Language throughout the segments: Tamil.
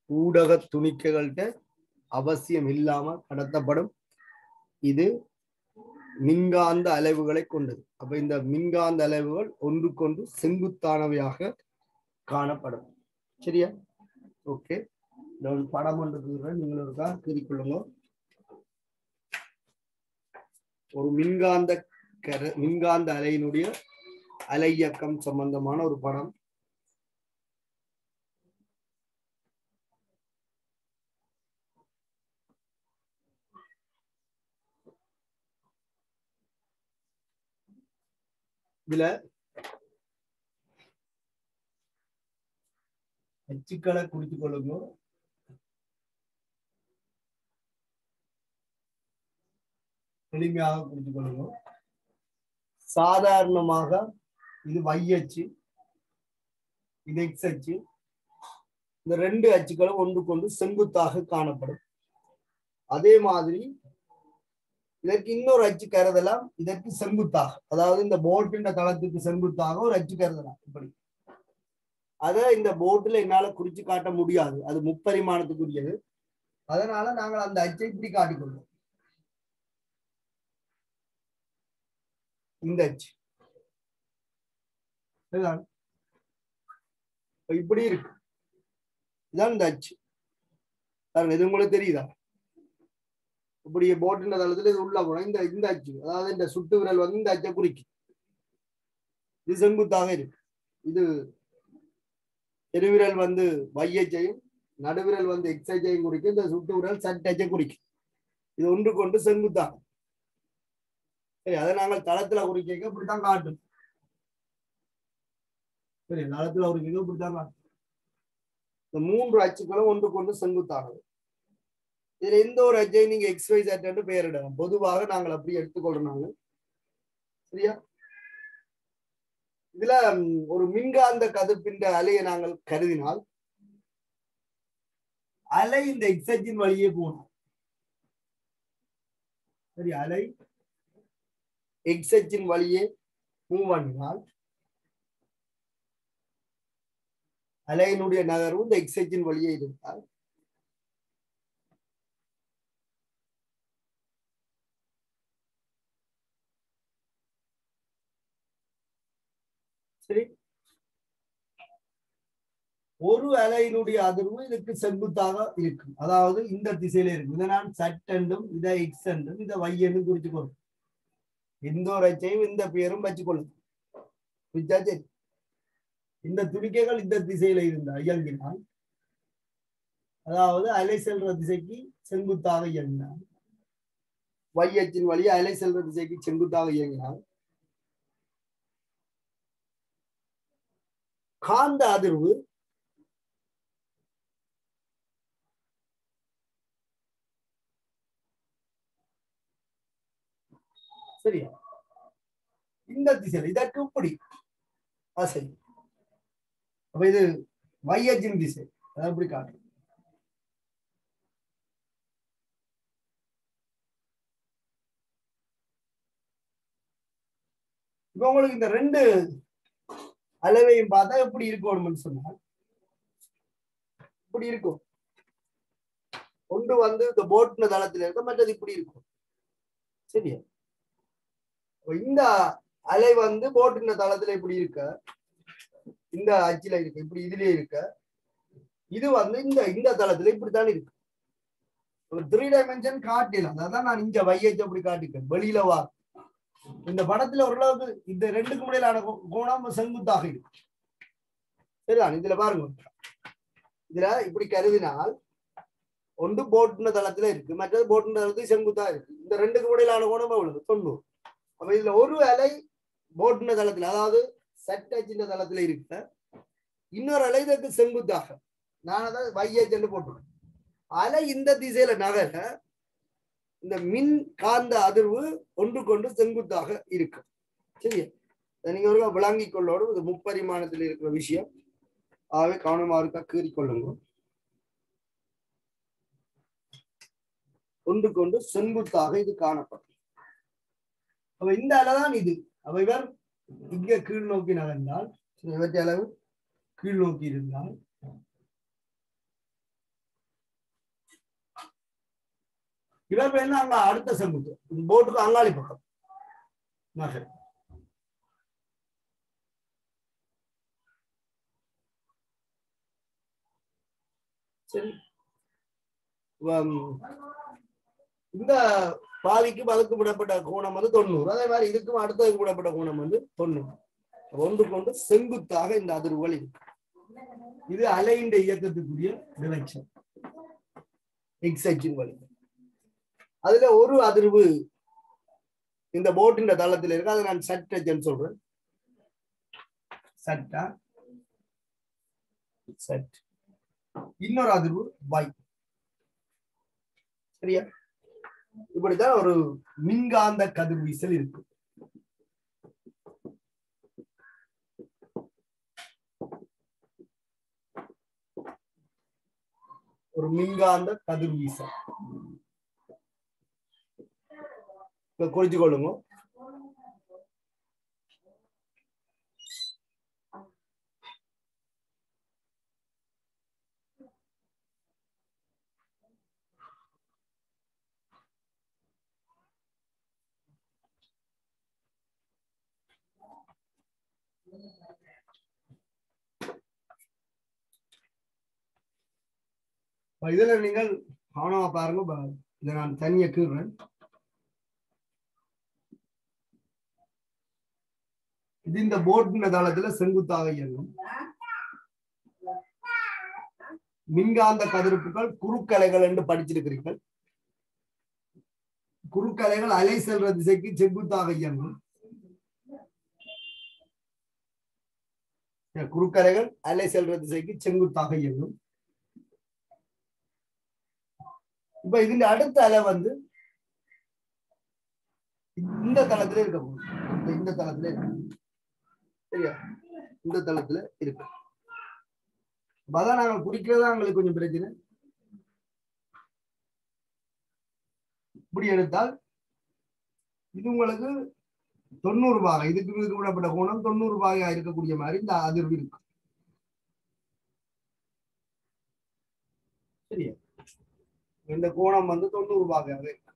ஊடக துணிக்கைகள்கிட்ட அவசியம் இல்லாம கடத்தப்படும் இது மின்காந்த அலைவுகளை கொண்டது அப்ப இந்த மின்காந்த அலைவுகள் ஒன்றுக்கொன்று செங்குத்தானவையாக காணப்படும் சரியா ஓகே இந்த ஒரு படம் ஒன்று இருக்கிறேன். நீங்கள் இருக்கா கீறிக்கொள்ளுங்க ஒரு மின்காந்த கர மின்காந்த அலையினுடைய அலை இயக்கம் சம்பந்தமான ஒரு படம் இதுல அச்சுக்களை குறித்துக் கொள்ளுங்க எளிமையாக குறித்துக் கொள்ளுங்க சாதாரணமாக இது y அச்சு இது எக்ஸ் அச்சு இந்த ரெண்டு அச்சுக்களும் ஒன்றுக்கொண்டு செங்குத்தாக காணப்படும் அதே மாதிரி இதற்கு இன்னொரு அச்சு கருதலாம் இதற்கு செங்குத்தாக அதாவது இந்த போட்டின் தளத்துக்கு செங்குத்தாக ஒரு அச்சு கருதலாம் இப்படி அத இந்த போட்டில் என்னால குறிச்சு காட்ட முடியாது அது முப்பரிமாணத்துக்குரியது அதனால நாங்கள் அந்த அச்சை இப்படி காட்டிக்கொள்வோம் இந்த அச்சு இதுதான். இப்ப இப்படி இருக்கு இதான் இந்த அச்சு பாருங்க இது உங்களுக்கு தெரியுதா இப்படி போட்டின் தளத்துல இது உள்ள போனா இந்த இந்த அச்சு அதாவது இந்த சுட்டு விரல் வந்து இந்த அச்சை குறிக்கும் இது செங்குத்தாக இருக்கு இது பெருவிரல் வந்து வையச்சையும் நடுவிரல் வந்து எக்ஸைச்சையும் குறிக்கும் இந்த சுட்டு விரல் சட்டச்சை குறிக்கும் இது ஒன்று கொண்டு செங்குத்தாக சரி அதை நாங்கள் தளத்துல குறிக்க இப்படித்தான் காட்டும் சரி தளத்துல குறிக்க இப்படித்தான் காட்டும் இந்த மூன்று அச்சுக்களும் ஒன்று கொண்டு செங்குத்தானது இதுல எந்த ஒரு அச்சையும் நீங்க எக்ஸ் ஒய் செட் பெயரிடலாம் பொதுவாக நாங்கள் அப்படி எடுத்துக்கொள்றோம் நாங்க சரியா இதுல ம், ஒரு மின்காந்த கதிர்பின்ற அலையை நாங்கள் கருதினால் அலை இந்த எக்ஸச்சின் வழியே போகணும் சரி அலை எக்ஸச்சின் வழியே மூவ் பண்ணினால் அலையினுடைய நகர்வு இந்த எக்ஸச்சின் வழியே இருந்தால் சரி ஒரு அலையினுடைய அதிர்வு இதுக்கு செங்குத்தாக இருக்கும் அதாவது இந்த திசையில இருக்கும் இதை நான் சட் என்றும் இதை எக்ஸ் என்றும் இதை y என்றும் குறிச்சுக்கொள்ளும் எந்த ஒரு அச்சையும் இந்த பெயரும் வச்சுக்கொள்ளும் புரிஞ்சா சரி இந்த துணிக்கைகள் இந்த திசையில இருந்தா இயங்கினால் அதாவது அலை செல்ற திசைக்கு செங்குத்தாக இயங்கினால் y அச்சின் வழியே அலை செல்ற திசைக்கு செங்குத்தாக இயங்கினால் காந்த அதிர்வு சரியா இந்த திசையில இதற்கு இப்படி ஆசை அப்ப இது மையத்தின் திசை அதான் இப்படி காட்டும் இப்ப உங்களுக்கு இந்த ரெண்டு அளவையும் பார்த்தா எப்படி இருக்கணும்னு சொன்னா இப்படி இருக்கும் ஒன்று வந்து இந்த போட்டின தளத்துல இருக்க மற்றது இப்படி இருக்கும் சரியா அப்ப இந்த அலை வந்து போட்டின தளத்துல இப்படி இருக்க இந்த அச்சில இருக்கு இப்படி இதுலயே இருக்க இது வந்து இந்த இந்த தளத்துல இப்படித்தான் இருக்கு த்ரீ டைமென்ஷன் காட்டிடலாம் அதான் நான் இங்க வையச்சு அப்படி காட்டிக்கிறேன் வெளியில வா இந்த படத்துல ஓரளவுக்கு இந்த ரெண்டுக்கு இடையிலான கோ- கோணம் செங்குத்தாக இருக்கு சரிதான் இதுல பாருங்க இதுல இப்படி கருதினால் ஒன்று போட்டின தளத்துல இருக்கு மற்றது போட்டின தளத்துக்கு செங்குத்தா இருக்கு இந்த ரெண்டுக்கு இடையிலான கோணம் எவ்வளவு தொண்ணூறு அப்ப இதுல ஒரு அலை போட்டின தளத்துல அதாவது சட்டச்சின்ன தளத்துல இருக்க இன்னொரு அலை இதற்கு செங்குத்தாக நான் அதை வையச்சென்று போட்டுருக்கேன் அலை இந்த திசையில நகர இந்த மின் காந்த அதிர்வு ஒன்று கொண்டு செங்குத்தாக இருக்கும் சரியா இதை நீங்க ஒரு விளங்கிக் கொள்ளோடும் இது முப்பரிமாணத்தில் இருக்கிற விஷயம் ஆகவே கவனமா இருக்கா கீறிக்கொள்ளுங்க ஒன்று கொண்டு செங்குத்தாக இது காணப்படும் அப்ப இந்த அளவுதான் இது அப்ப இவர் இங்க கீழ் நோக்கி நகர்ந்தால் இவற்றை அளவு கீழ் நோக்கி இருந்தால் இவர் வேணா அங்க அடுத்த செங்குத்து போட்டுக்கு அங்காளி பக்கம் நகர் சரி வம், இந்த பாதிக்கும் அதுக்கு விடப்பட்ட கோணம் வந்து தொண்ணூறு அதே மாதிரி இதுக்கும் அடுத்ததுக்கு விடப்பட்ட கோணம் வந்து தொண்ணூறு ஒன்றுக்கு ஒன்று செங்குத்தாக இந்த அதிர்வுகள் இருக்கு இது அலையின் இயக்கத்துக்குரிய டிரெக்ஷன் எக்ஸைச்சின் வழி அதுல ஒரு அதிர்வு இந்த போட்டின் தளத்தில் இருக்கு அதை நான் சட்டஜன் சொல்றேன் சட்டா சட் இன்னொரு அதிர்வு வை சரியா இப்படித்தான் ஒரு மின்காந்த கதிர்வீசல் இருக்கு ஒரு மின்காந்த கதிர்வீசல் இப்ப குறிச்சு கொள்ளுங்க இப்ப இதுல நீங்கள் கவனமா பாருங்க ப- இதை நான் தனியா கீறேன் இது இந்த போட்டின் தளத்துல செங்குத்தாக இயங்கும் மின்காந்த கதிர்ப்புகள் குறுக்கலைகள் என்று படிச்சிருக்கிறீர்கள் குறுக்கலைகள் அலை செல்ற திசைக்கு செங்குத்தாக இயங்கும் குறுக்கலைகள் அலை செல்ற திசைக்கு செங்குத்தாக இயங்கும் இப்ப இதுல அடுத்த அலை வந்து இந்த தளத்துல இருக்க போகுது இந்த- இந்த தளத்துல இருக்கு சரியா இந்த தளத்துல இருக்கு அப்ப அதான் நாங்க குறிக்கிறதா எங்களுக்கு கொஞ்சம் பிரச்சனை இப்படி எடுத்தால் இது உங்களுக்கு தொண்ணூறு பாகை இதுக்கு இதுக்கு விடப்பட்ட கோணம் தொண்ணூறு பாகையா இருக்கக்கூடிய மாதிரி இந்த அதிர்வு இருக்கு சரியா இந்த கோணம் வந்து தொண்ணூறு பாகையாக இருக்கு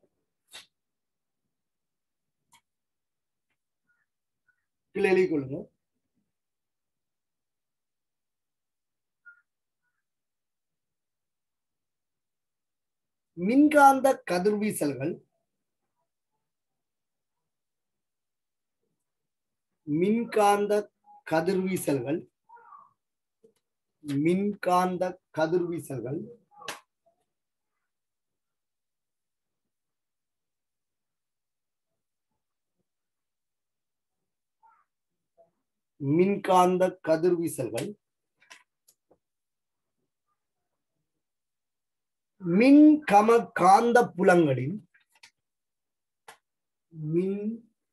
கீழே எழுதிக் கொள்ளுங்க மின்காந்த கதிர்வீசல்கள் மின்காந்த கதிர்வீசல்கள் மின்காந்த கதிர்வீசல்கள் மின்காந்த கதிர்வீசல்கள் மின் கம காந்த புலங்களின் மின்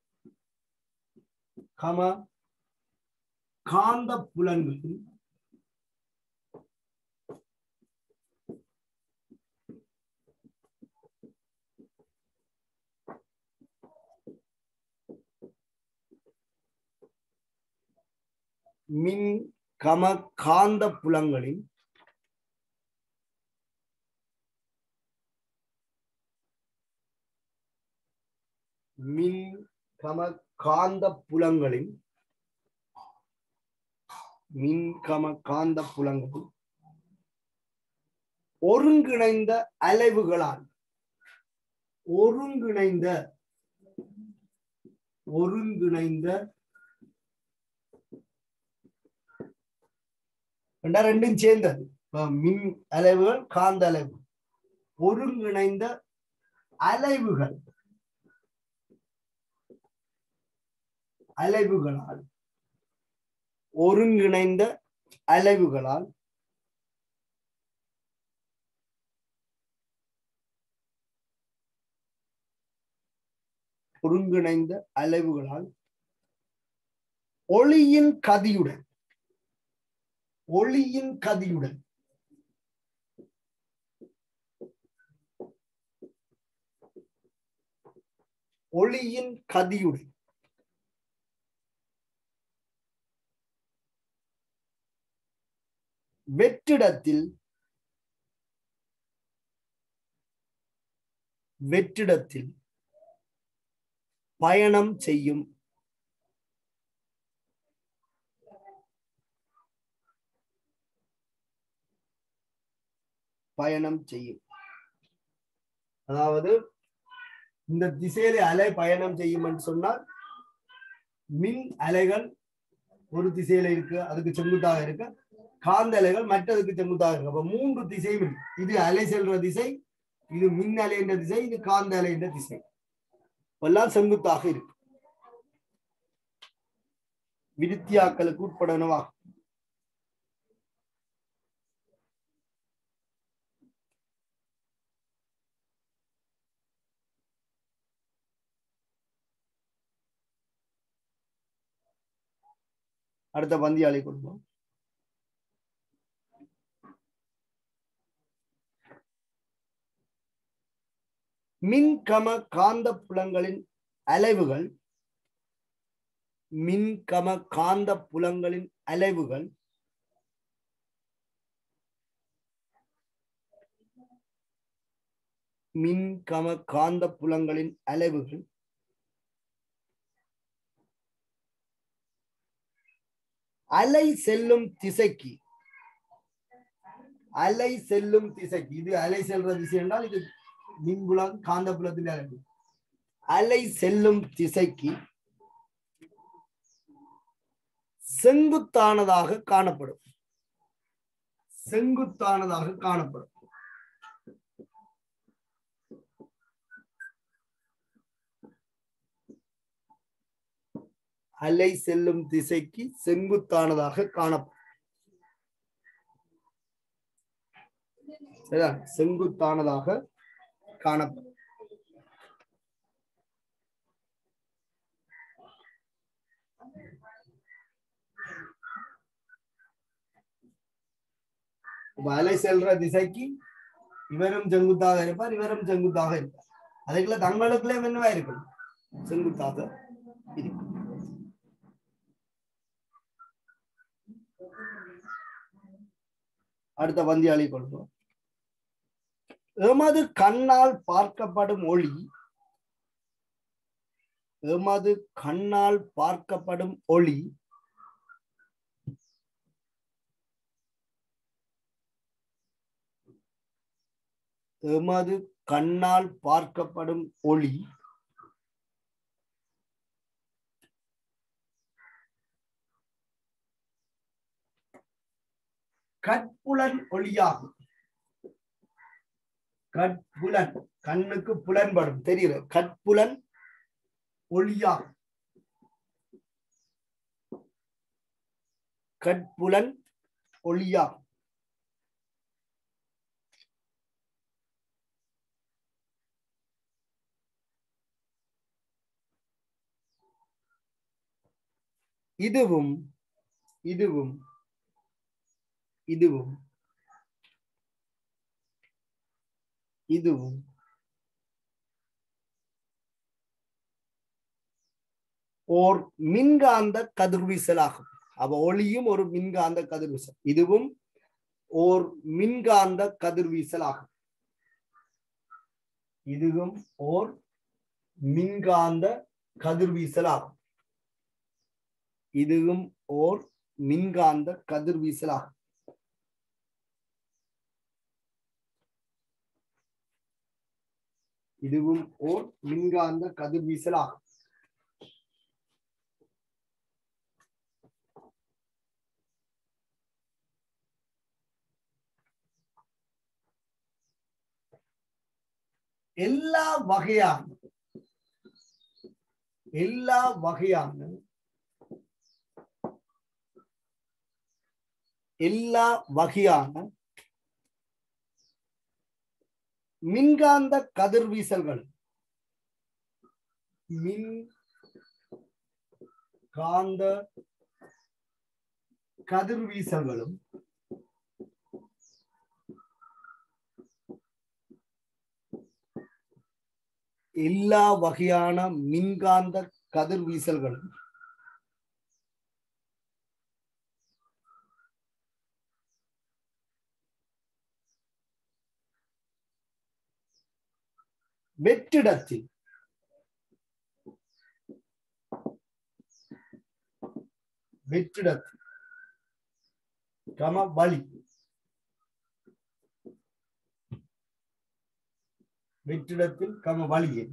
கம காந்த புலன்களின் மின் கம காந்த புலங்களின் மின் கம காந்த புலங்களின் மின் கம காந்த புலங்களின் ஒருங்கிணைந்த அலைவுகளால் ஒருங்கிணைந்த ஒருங்கிணைந்த ரெண்டா ரெண்டும் சேர்ந்தது இப்ப மின் அலைவுகள் காந்த அலைவு ஒருங்கிணைந்த அலைவுகள் அலைவுகளால் ஒருங்கிணைந்த அலைவுகளால் ஒருங்கிணைந்த அலைவுகளால் ஒளியின் கதியுடன் ஒளியின் கதியுடன் ஒளியின் கதியுடன் வெற்றிடத்தில் வெற்றிடத்தில் பயணம் செய்யும் பயணம் செய்யும் அதாவது இந்த திசையில அலை பயணம் செய்யும் என்று சொன்னால் மின் அலைகள் ஒரு திசையில இருக்கு அதுக்கு செங்குத்தாக இருக்கு காந்த அலைகள் மற்றதுக்கு செங்குத்தாக இருக்கு அப்ப மூன்று திசையும் இருக்கு இது அலை செல்ற திசை இது மின் அலை என்ற திசை இது காந்த அலை என்ற திசை எல்லாம் செங்குத்தாக இருக்கு விருத்தியாக்களுக்கு உட்படனவா அடுத்த பந்தியாளி கொடுப்போம் மின்கம காந்த புலங்களின் அலைவுகள் மின்கம காந்த புலங்களின் அலைவுகள் மின்கம காந்த புலங்களின் அலைவுகள் அலை செல்லும் திசைக்கு அலை செல்லும் திசைக்கு இது அலை செல்ற திசை என்றால் இது மின்புலம் காந்த புலத்தில் அலை அலை செல்லும் திசைக்கு செங்குத்தானதாக காணப்படும் செங்குத்தானதாக காணப்படும் அலை செல்லும் திசைக்கு செங்குத்தானதாக காணப்படும் சரியா செங்குத்தானதாக காணப்படும் இப்ப அலை செல்ற திசைக்கு இவரும் செங்குத்தாக இருப்பார் இவரும் செங்குத்தாக இருப்பார் அதுக்குள்ள தங்களுக்குள்ளே என்னவா இருக்கணும் செங்குத்தாக இருக்கும் அடுத்த வந்தியாளி கொள்வோம் எமது கண்ணால் பார்க்கப்படும் ஒளி எமது கண்ணால் பார்க்கப்படும் ஒளி எமது கண்ணால் பார்க்கப்படும் ஒளி கற்புலன் ஒளியாகும் கற்புலன் கண்ணுக்கு புலன்படும் தெரியல கற்புலன் ஒளியாகும் கற்புலன் ஒளியாகும் இதுவும் இதுவும் இதுவும் இதுவும் ஓர் மின்காந்த கதிர்வீசலாகும் அவ ஒளியும் ஒரு மின்காந்த கதிர்வீசல் இதுவும் ஓர் மின்காந்த கதிர்வீசலாகும் இதுவும் ஓர் மின்காந்த கதிர்வீசலாகும் இதுவும் ஓர் மின்காந்த கதிர்வீசலாகும் இதுவும் ஓர் மின்காந்த கதிர்வீசலாகும் எல்லா வகையான எல்லா வகையான எல்லா வகையான மின்காந்த கதிர்வீசல்கள் மின் காந்த கதிர்வீசல்களும் எல்லா வகையான மின்காந்த கதிர்வீசல்களும் வெற்றிடத்தில் வெற்றிடத்தில் கம வழி வெற்றிடத்தில் கம வழியே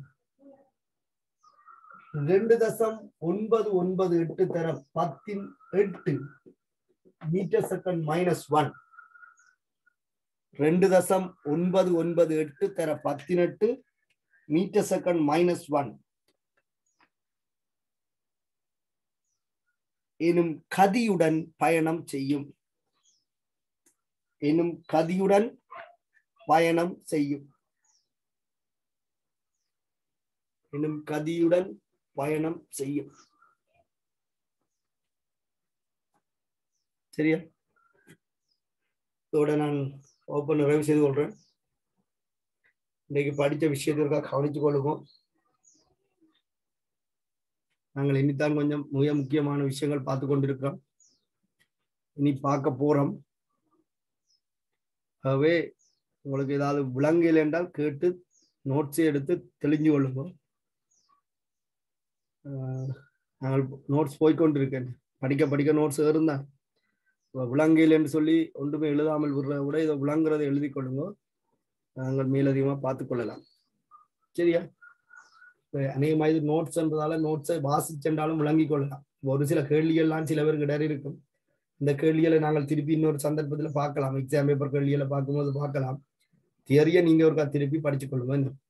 ரெண்டு தசம் ஒன்பது ஒன்பது எட்டு தர பத்தின் எட்டு மீட்டர் செகண்ட் மைனஸ் ஒன் ரெண்டு தசம் ஒன்பது ஒன்பது எட்டு தர பத்தினெட்டு மீட்டர் செகண்ட் மைனஸ் ஒன் எனும் கதியுடன் பயணம் செய்யும் எனும் கதியுடன் பயணம் செய்யும் எனும் கதியுடன் பயணம் செய்யும் சரியா இதோட நான் ஓப்பன் நிறைவு செய்து கொள்றேன் இன்னைக்கு படித்த விஷயத்திற்காக கவனித்துக் கொள்ளுவோம் நாங்கள் இனித்தான் கொஞ்சம் மிக முக்கியமான விஷயங்கள் பார்த்து கொண்டிருக்கிறோம் இனி பார்க்க போறோம் ஆகவே உங்களுக்கு ஏதாவது விளங்கல் என்றால் கேட்டு நோட்ஸை எடுத்து தெளிஞ்சு கொள்ளுங்க ஆஹ் நாங்கள் நோட்ஸ் போய்கொண்டிருக்கேன் படிக்க படிக்க நோட்ஸ் இருந்தான் விளங்கல் என்று சொல்லி ஒன்றுமே எழுதாமல் விடுறத விட இதை விளங்குறதை எழுதி கொள்ளுங்க நாங்கள் மேலதிகமா பார்த்து கொள்ளலாம் சரியா அநேகமாக இது நோட்ஸ்ன்றதால நோட்ஸை வாசிச்சென்றாலும் விளங்கி கொள்ளலாம் ஒரு சில கேள்விகள்லாம் சில பேருக்கு இடர் இருக்கும் இந்த கேள்விகளை நாங்கள் திருப்பி இன்னொரு சந்தர்ப்பத்தில் பார்க்கலாம் எக்ஸாம் பேப்பர் கேள்விகளை பார்க்கும்போது பார்க்கலாம் தியரியை நீங்க ஒருக்கா திருப்பி படிச்சு கொள்ளுங்க